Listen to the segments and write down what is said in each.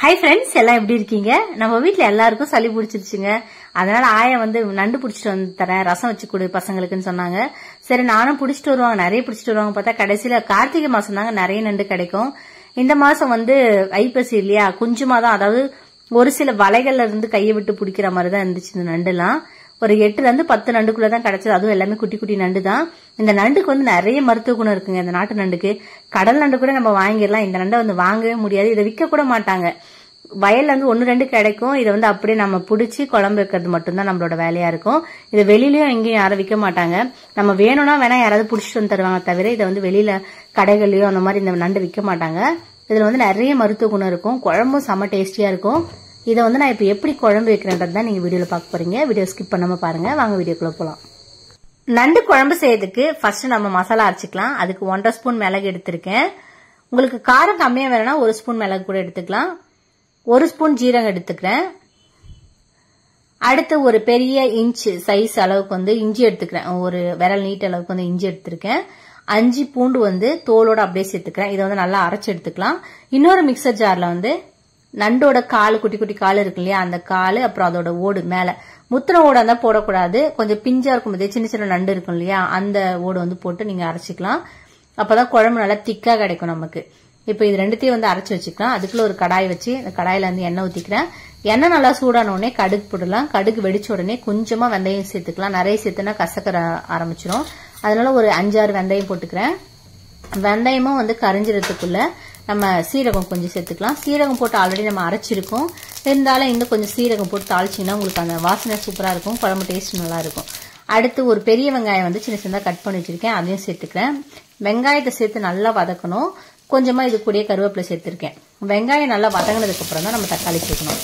hi friends எல்லாம் எப்படி இருக்கீங்க நம்ம வீட்ல எல்லாருக்கும் சளி பிடிச்சிருச்சுங்க அதனால ஆயா வந்து நண்டு பிடிச்சிட்டு வந்து தரேன் ரசம் வச்சு கொடு பசங்களுக்குன்னு சொன்னாங்க சரி நானும் பிடிச்சிட்டு வருவாங்க நிறைய பிடிச்சிட்டு வருவாங்க பார்த்தா கடைசியில கார்த்திகை மாசம் தாங்க நிறைய நண்டு கிடைக்கும் இந்த மாசம் வந்து ஐப்பசி இல்லையா கொஞ்சமா தான் அதாவது ஒரு சில வலைகள்ல இருந்து கையை விட்டு பிடிக்கிற மாதிரி தான் இருந்துச்சு இந்த நண்டுலாம் ஒரு எட்டுல இருந்து பத்து நண்டுக்குள்ள தான் கிடைச்சது அதுவும் எல்லாமே குட்டி குட்டி நண்டு தான் இந்த நண்டுக்கு வந்து நிறைய மருத்துவ குணம் இருக்குங்க இந்த நாட்டு நண்டுக்கு கடல் நண்டு கூட நம்ம வாங்கிடலாம் இந்த நண்டை வந்து வாங்கவே முடியாது இதை விற்க கூட மாட்டாங்க வயல்ல இருந்து ஒன்னு ரெண்டு கிடைக்கும் இதை வந்து அப்படியே நம்ம பிடிச்சி குழம்பு வைக்கிறது மட்டும்தான் நம்மளோட வேலையா இருக்கும் இதை வெளியிலயும் எங்கேயும் யாரும் விற்க மாட்டாங்க நம்ம வேணும்னா வேணா யாராவது பிடிச்சிட்டு வந்து தருவாங்க தவிர இதை வந்து வெளியில கடைகள்லயோ அந்த மாதிரி இந்த நண்டு விற்க மாட்டாங்க இதுல வந்து நிறைய மருத்துவ குணம் இருக்கும் குழம்பும் செம்ம டேஸ்டியா இருக்கும் இதை வந்து நான் இப்போ எப்படி குழம்பு வைக்கிறேன்றது தான் நீங்க வீடியோல பார்க்க போறீங்க வீடியோ ஸ்கிப் பண்ணாம பாருங்க வாங்க வீடியோக்குள்ள போலாம் நண்டு குழம்பு செய்யறதுக்கு ஃபர்ஸ்ட் நம்ம மசாலா அரைச்சிக்கலாம் அதுக்கு ஒன்றரை ஸ்பூன் மிளகு எடுத்திருக்கேன் உங்களுக்கு காரம் கம்மியா வேணும்னா ஒரு ஸ்பூன் மிளகு கூட எடுத்துக்கலாம் ஒரு ஸ்பூன் ஜீரகம் எடுத்துக்கிறேன் அடுத்து ஒரு பெரிய இன்ச் சைஸ் அளவுக்கு வந்து இஞ்சி எடுத்துக்கிறேன் ஒரு விரல் நீட் அளவுக்கு வந்து இஞ்சி எடுத்திருக்கேன் அஞ்சு பூண்டு வந்து தோலோட அப்படியே சேர்த்துக்கிறேன் இதை வந்து நல்லா அரைச்சு எடுத்துக்கலாம் இன்னொரு மிக்சர் ஜார்ல வந்து நண்டோட கால் குட்டி குட்டி கால் இருக்கு இல்லையா அந்த கால் அப்புறம் அதோட ஓடு மேல முத்திர ஓடு இருந்தா போடக்கூடாது கொஞ்சம் பிஞ்சா இருக்கும் போதே சின்ன சின்ன நண்டு இருக்கும் இல்லையா அந்த ஓடு வந்து போட்டு நீங்க அரைச்சிக்கலாம் அப்பதான் குழம்பு நல்லா திக்கா கிடைக்கும் நமக்கு இப்போ இது ரெண்டுத்தையும் வந்து அரைச்சு வச்சுக்கலாம் அதுக்குள்ள ஒரு கடாய் வச்சு இந்த கடாயில வந்து எண்ணெய் ஊத்திக்கிறேன் எண்ணெய் நல்லா சூடான உடனே கடுகு போடலாம் கடுகு வெடிச்ச உடனே கொஞ்சமா வெந்தயம் சேர்த்துக்கலாம் நிறைய சேர்த்துனா கசக்கற ஆரம்பிச்சிடும் அதனால ஒரு அஞ்சாறு வெந்தயம் போட்டுக்கிறேன் வெந்தயமும் வந்து கரைஞ்சிறதுக்குள்ள நம்ம சீரகம் கொஞ்சம் சேர்த்துக்கலாம் சீரகம் போட்டு ஆல்ரெடி நம்ம அரைச்சிருக்கோம் இருந்தாலும் இன்னும் கொஞ்சம் சீரகம் போட்டு தாளிச்சிங்கன்னா உங்களுக்கு அந்த வாசனை சூப்பரா இருக்கும் குழம்பு டேஸ்ட் நல்லா இருக்கும் அடுத்து ஒரு பெரிய வெங்காயம் வந்து சின்ன சின்னதாக கட் பண்ணி வச்சிருக்கேன் அதையும் சேர்த்துக்கிறேன் வெங்காயத்தை சேர்த்து நல்லா வதக்கணும் கொஞ்சமா இது கூடயே கருவேப்பிலை சேர்த்திருக்கேன் வெங்காயம் நல்லா வதங்கினதுக்கு அப்புறம் தான் நம்ம தக்காளி சேர்க்கணும்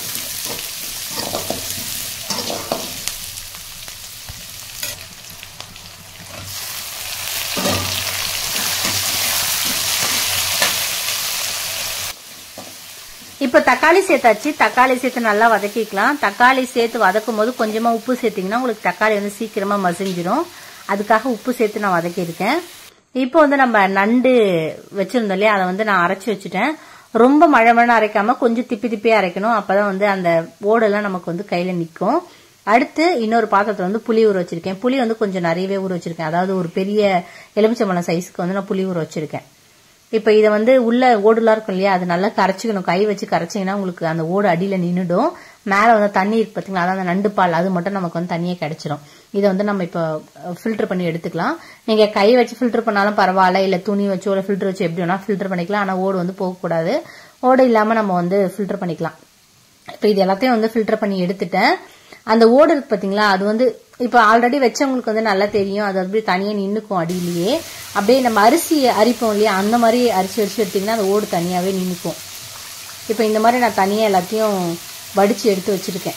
இப்ப தக்காளி சேர்த்தாச்சு தக்காளி சேர்த்து நல்லா வதக்கிக்கலாம் தக்காளி சேர்த்து வதக்கும் போது கொஞ்சமா உப்பு சேர்த்தீங்கன்னா உங்களுக்கு தக்காளி வந்து சீக்கிரமா மசிஞ்சிடும் அதுக்காக உப்பு சேர்த்து நான் வதக்கியிருக்கேன் இப்போ வந்து நம்ம நண்டு வச்சிருந்தோம் இல்லையா அதை வந்து நான் அரைச்சி வச்சுட்டேன் ரொம்ப மழை மழை அரைக்காம கொஞ்சம் திப்பி திப்பியா அரைக்கணும் அப்பதான் வந்து அந்த ஓடெல்லாம் நமக்கு வந்து கையில நிற்கும் அடுத்து இன்னொரு பாத்திரத்துல வந்து புளி ஊற வச்சிருக்கேன் புளி வந்து கொஞ்சம் நிறையவே ஊற வச்சிருக்கேன் அதாவது ஒரு பெரிய எலுமிச்சம்பழம் சைஸ்க்கு வந்து நான் புளி ஊற வச்சிருக்கேன் இப்ப இதை வந்து உள்ள ஓடுலாம் இருக்கும் இல்லையா அது நல்லா கரைச்சிக்கணும் கை வச்சு கரைச்சிங்கன்னா உங்களுக்கு அந்த ஓடு அடியில நின்றுடும் மேல வந்து தண்ணி இருக்கு பாத்தீங்களா அதான் அந்த நண்டு பால் அது மட்டும் நமக்கு வந்து தண்ணியே கிடைச்சிரும் இதை வந்து நம்ம இப்போ ஃபில்டர் பண்ணி எடுத்துக்கலாம் நீங்க கை வச்சு ஃபில்டர் பண்ணாலும் பரவாயில்ல இல்ல துணி வச்சோ இல்ல ஃபில்டர் வச்சு எப்படி வேணா ஃபில்டர் பண்ணிக்கலாம் ஆனா ஓடு வந்து போகக்கூடாது ஓடு இல்லாம நம்ம வந்து ஃபில்டர் பண்ணிக்கலாம் இப்போ இது எல்லாத்தையும் வந்து ஃபில்டர் பண்ணி எடுத்துட்டேன் அந்த ஓடு இருக்கு பாத்தீங்களா அது வந்து இப்போ ஆல்ரெடி வச்சவங்களுக்கு வந்து நல்லா தெரியும் அது அப்படியே தனியாக நின்றுக்கும் அடியிலேயே அப்படியே நம்ம அரிசி அரிப்போம் இல்லையா அந்த மாதிரி அரிசி அரிசி எடுத்திங்கன்னா அந்த ஓடு தனியாகவே நின்றுக்கும் இப்போ இந்த மாதிரி நான் தனியாக எல்லாத்தையும் வடித்து எடுத்து வச்சுருக்கேன்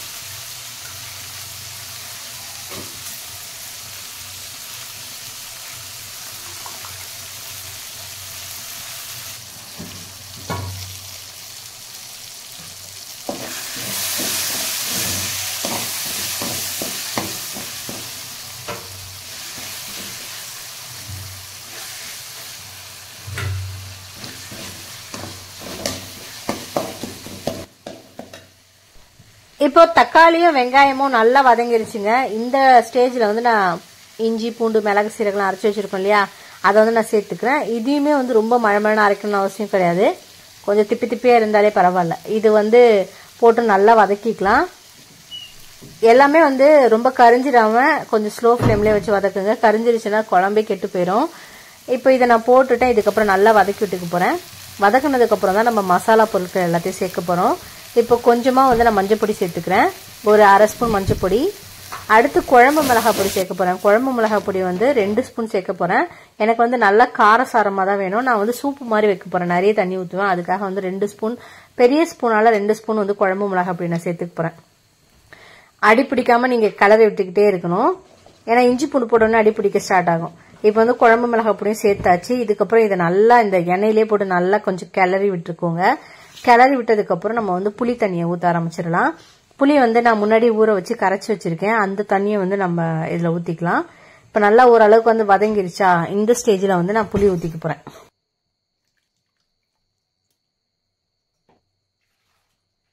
இப்போ தக்காளியும் வெங்காயமும் நல்லா வதங்கிருச்சுங்க இந்த ஸ்டேஜ்ல வந்து நான் இஞ்சி பூண்டு மிளகு சீரகம்லாம் அரைச்சி வச்சிருக்கோம் இல்லையா அதை வந்து நான் சேர்த்துக்கிறேன் இதையுமே வந்து ரொம்ப மழை மழை அரைக்கணும்னு அவசியம் கிடையாது கொஞ்சம் திப்பி திப்பியா இருந்தாலே பரவாயில்ல இது வந்து போட்டு நல்லா வதக்கிக்கலாம் எல்லாமே வந்து ரொம்ப கரிஞ்சிடாம கொஞ்சம் ஸ்லோ ஃப்ளேம்லேயே வச்சு வதக்குங்க கரிஞ்சிருச்சுன்னா குழம்பே கெட்டு போயிடும் இப்போ இதை நான் போட்டுட்டேன் இதுக்கப்புறம் நல்லா வதக்கி விட்டுக்க போறேன் வதக்குனதுக்கு அப்புறம் தான் நம்ம மசாலா பொருட்கள் எல்லாத்தையும் சேர்க்க போறோம் இப்போ கொஞ்சமாக வந்து நான் மஞ்சள் பொடி சேர்த்துக்கிறேன் ஒரு அரை ஸ்பூன் மஞ்சள் பொடி அடுத்து குழம்பு மிளகாய் பொடி சேர்க்க போறேன் குழம்பு மிளகாய் பொடி வந்து ரெண்டு ஸ்பூன் சேர்க்க போறேன் எனக்கு வந்து நல்லா காரசாரமாக தான் வேணும் நான் வந்து சூப்பு மாதிரி வைக்க போறேன் நிறைய தண்ணி ஊற்றுவேன் அதுக்காக வந்து ரெண்டு ஸ்பூன் பெரிய ஸ்பூனால ரெண்டு ஸ்பூன் வந்து குழம்பு மிளகாய் பொடி நான் சேர்த்துக்க போறேன் அடி பிடிக்காம நீங்க கலரை விட்டுக்கிட்டே இருக்கணும் ஏன்னா இஞ்சி பூண்டு போட்டோன்னே அடி பிடிக்க ஸ்டார்ட் ஆகும் இப்போ வந்து குழம்பு மிளகாய் பொடியும் சேர்த்தாச்சு இதுக்கப்புறம் இதை நல்லா இந்த எண்ணெயிலே போட்டு நல்லா கொஞ்சம் கிளறி விட்டுருக்கோங்க கிளறி விட்டதுக்கு அப்புறம் நம்ம வந்து புளி தண்ணியை ஊற்ற ஆரம்பிச்சிடலாம் புளி வந்து நான் முன்னாடி ஊற வச்சு கரைச்சி வச்சிருக்கேன் அந்த தண்ணியை வந்து நம்ம இதுல ஊத்திக்கலாம் இப்ப நல்லா ஓரளவுக்கு வந்து வதங்கிருச்சா இந்த ஸ்டேஜ்ல வந்து நான் புளி ஊத்திக்க போறேன்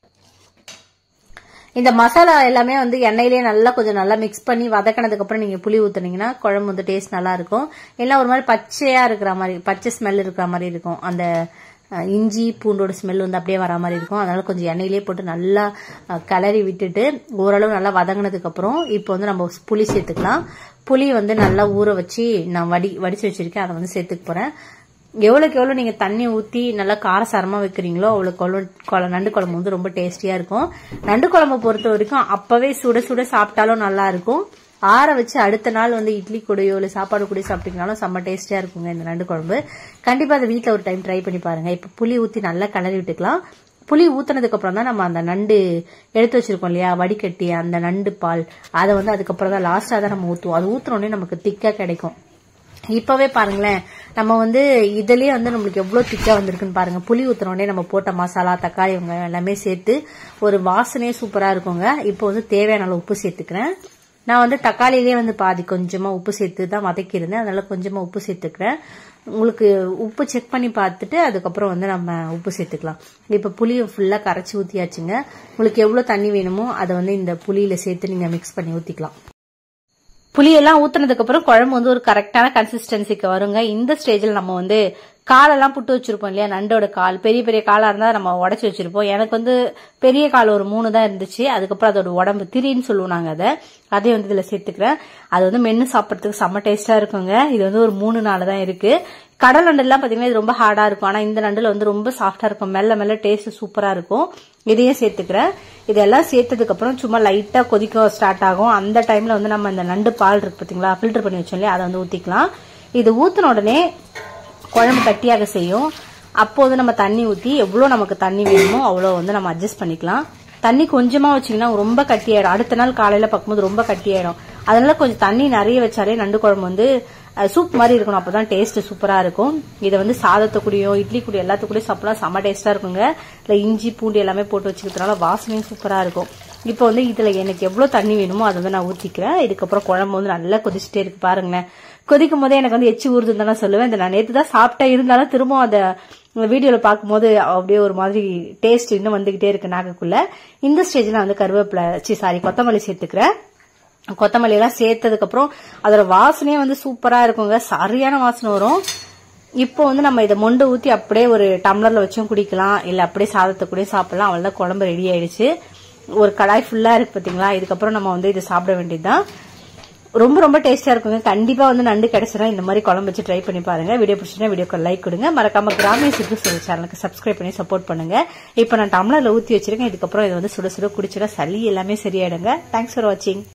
இந்த மசாலா எல்லாமே வந்து எண்ணெயிலேயே நல்லா கொஞ்சம் நல்லா மிக்ஸ் பண்ணி வதக்கினதுக்கு அப்புறம் நீங்க புளி ஊத்துனீங்கன்னா குழம்பு வந்து டேஸ்ட் நல்லா இருக்கும் இல்லை ஒரு மாதிரி பச்சையா இருக்கிற மாதிரி பச்சை ஸ்மெல் இருக்கிற மாதிரி இருக்கும் அந்த அஹ், இஞ்சி பூண்டோட ஸ்மெல் வந்து அப்படியே வர மாதிரி இருக்கும் அதனால கொஞ்சம் எண்ணெயிலேயே போட்டு நல்லா அஹ், கிளறி விட்டுட்டு ஓரளவு நல்லா வதங்கினதுக்கு அப்புறம் இப்போ வந்து நம்ம புளி சேர்த்துக்கலாம் புளி வந்து நல்லா ஊற வச்சு நான் வடி வடிச்சு வச்சிருக்கேன் அதை வந்து சேர்த்துக்க போறேன் எவ்வளோக்கு எவ்வளோ நீங்கள் தண்ணி ஊற்றி நல்லா காரசாரமாக வைக்கிறீங்களோ அவ்வளோக்கு அவ்வளோ குழ நண்டு குழம்பு வந்து ரொம்ப டேஸ்டியாக இருக்கும் நண்டு குழம்பு பொறுத்த வரைக்கும் அப்போவே சுட சுட சாப்பிட்டாலும் நல்லா இருக்கும் ஆற வச்சு அடுத்த நாள் வந்து இட்லி கூடயோ இல்லை சாப்பாடு கூடயோ சாப்பிட்டீங்கனாலும் செம்ம டேஸ்டியாக இருக்குங்க இந்த நண்டு குழம்பு கண்டிப்பாக அதை வீட்டில் ஒரு டைம் ட்ரை பண்ணி பாருங்க இப்போ புளி ஊற்றி நல்லா கிளறி விட்டுக்கலாம் புளி ஊத்துனதுக்கு அப்புறம் தான் நம்ம அந்த நண்டு எடுத்து வச்சிருக்கோம் இல்லையா வடிகட்டி அந்த நண்டு பால் அதை வந்து அதுக்கப்புறம் தான் லாஸ்டா தான் நம்ம ஊற்றுவோம் அது ஊத்துனோடனே நமக்கு திக்கா கிடைக்கும் இப்பவே பாருங்களேன் நம்ம வந்து இதுலயே வந்து நம்மளுக்கு எவ்வளவு திக்கா வந்திருக்குன்னு பாருங்க புளி ஊத்துனோடனே நம்ம போட்ட மசாலா தக்காளி வெங்காயம் எல்லாமே சேர்த்து ஒரு வாசனையே சூப்பரா இருக்குங்க இப்போ வந்து தேவையான அளவு உப்பு சேர்த்துக்கிறேன் நான் வந்து தக்காளியிலே வந்து பாதி கொஞ்சமா உப்பு சேர்த்து தான் வதக்கியிருந்தேன் அதனால கொஞ்சமா உப்பு சேர்த்துக்கிறேன் உங்களுக்கு உப்பு செக் பண்ணி பார்த்துட்டு அதுக்கப்புறம் வந்து நம்ம உப்பு சேர்த்துக்கலாம் இப்போ புளியை ஃபுல்லாக கரைச்சி ஊற்றியாச்சுங்க உங்களுக்கு எவ்வளோ தண்ணி வேணுமோ அதை வந்து இந்த புளியில சேர்த்து நீங்கள் மிக்ஸ் பண்ணி ஊற்றிக்கலாம் புளியெல்லாம் ஊத்துனதுக்கு அப்புறம் குழம்பு வந்து ஒரு கரெக்டான கன்சிஸ்டன்சிக்கு வருங்க இந்த ஸ்டேஜில் நம்ம வந்து காலெல்லாம் புட்டு வச்சிருப்போம் இல்லையா நண்டோட கால் பெரிய பெரிய காலா இருந்தா நம்ம உடச்சி வச்சிருப்போம் எனக்கு வந்து பெரிய கால் ஒரு மூணு தான் இருந்துச்சு அதுக்கப்புறம் அதோட உடம்பு திரின்னு சொல்லுவோம் நாங்க அதை அதையும் வந்து இதுல சேர்த்துக்கிறேன் அது வந்து மென்னு சாப்பிட்றதுக்கு செம்ம டேஸ்டா இருக்குங்க இது வந்து ஒரு மூணு நாள் தான் இருக்கு கடல் நண்டுலாம் பாத்தீங்கன்னா இது ரொம்ப ஹார்டா இருக்கும் ஆனா இந்த நண்டுல வந்து ரொம்ப சாஃப்டா இருக்கும் மெல்ல மெல்ல டேஸ்ட் சூப்பரா இருக்கும் இதையும் சேர்த்துக்கிறேன் இதெல்லாம் சேர்த்ததுக்கு அப்புறம் சும்மா லைட்டா கொதிக்க ஸ்டார்ட் ஆகும் அந்த டைம்ல வந்து நம்ம இந்த நண்டு பால் இருக்கு பாத்தீங்களா ஃபில்டர் பண்ணி வச்சோம் இல்லையா அதை வந்து ஊத்திக்கலாம் இது ஊத்தின உடனே குழம்பு கட்டியாக செய்யும் அப்போ வந்து நம்ம தண்ணி ஊற்றி எவ்வளோ நமக்கு தண்ணி வேணுமோ அவ்வளோ வந்து நம்ம அட்ஜஸ்ட் பண்ணிக்கலாம் தண்ணி கொஞ்சமா வச்சீங்கன்னா ரொம்ப கட்டியாயிடும் அடுத்த நாள் காலையில பார்க்கும்போது ரொம்ப கட்டியாயிடும் அதனால கொஞ்சம் தண்ணி நிறைய வச்சாலே நண்டு குழம்பு வந்து அஹ், சூப் மாதிரி இருக்கணும் அப்பதான் டேஸ்ட் சூப்பரா இருக்கும் இதை வந்து சாதத்தை கூடயும் இட்லி கூட எல்லாத்து கூடயும் சாப்பிடலாம் செம்ம டேஸ்டா இருக்குங்க இல்லை இஞ்சி பூண்டு எல்லாமே போட்டு வச்சுக்கிறதுனால வாசனையும் சூப்பரா இருக்கும் இப்போ வந்து இதுல எனக்கு எவ்வளவு தண்ணி வேணுமோ அதை வந்து நான் ஊத்திக்கிறேன் இதுக்கப்புறம் குழம்பு வந்து நல்லா கொதிச்சுட்டே இருக்கு பாருங்களேன் கொதிக்கும் போதே எனக்கு வந்து எச்சி ஊறுதுன்னு தான் சொல்லுவேன் இந்த நான் நேற்று தான் சாப்பிட்டேன் இருந்தாலும் திரும்ப அந்த வீடியோல பார்க்கும்போது அப்படியே ஒரு மாதிரி டேஸ்ட் இன்னும் வந்துகிட்டே இருக்கு நாக்குக்குள்ள இந்த ஸ்டேஜ்ல நான் வந்து கருவேப்பிலை சி சாரி கொத்தமல்லி சேர்த்துக்கிறேன் கொத்தமல்லி எல்லாம் சேர்த்ததுக்கு அப்புறம் அதோட வாசனையே வந்து சூப்பரா இருக்குங்க சரியான வாசனை வரும் இப்போ வந்து நம்ம இதை மொண்டு ஊத்தி அப்படியே ஒரு டம்ளர்ல வச்சும் குடிக்கலாம் இல்ல அப்படியே சாதத்தை கூட சாப்பிடலாம் அவ்வளவுதான் குழம்பு ரெடி ஆயிடுச்சு ஒரு கடாய் ஃபுல்லா இருக்கு பாத்தீங்களா இதுக்கப்புறம் நம்ம வந்து இதை சாப்பிட வேண்டியதுதான் ரொம்ப ரொம்ப டேஸ்டா இருக்குங்க கண்டிப்பா வந்து நண்டு கிடைச்சினா இந்த மாதிரி குழம்பு வச்சு ட்ரை பண்ணி பாருங்க வீடியோ பிடிச்சினா வீடியோக்கு லைக் கொடுங்க மறக்காம கிராமிய சுற்றுச்சூழல் சேனலுக்கு சப்ஸ்கிரைப் பண்ணி சப்போர்ட் பண்ணுங்க இப்போ நான் டம்ளர்ல ஊத்தி வச்சிருக்கேன் இதுக்கப்புறம் இது வந்து சுட சுட குடிச்சிட சளி எல்லாமே சரியாயிடுங்க தேங்க்ஸ் ஃபார் வாட்சிங்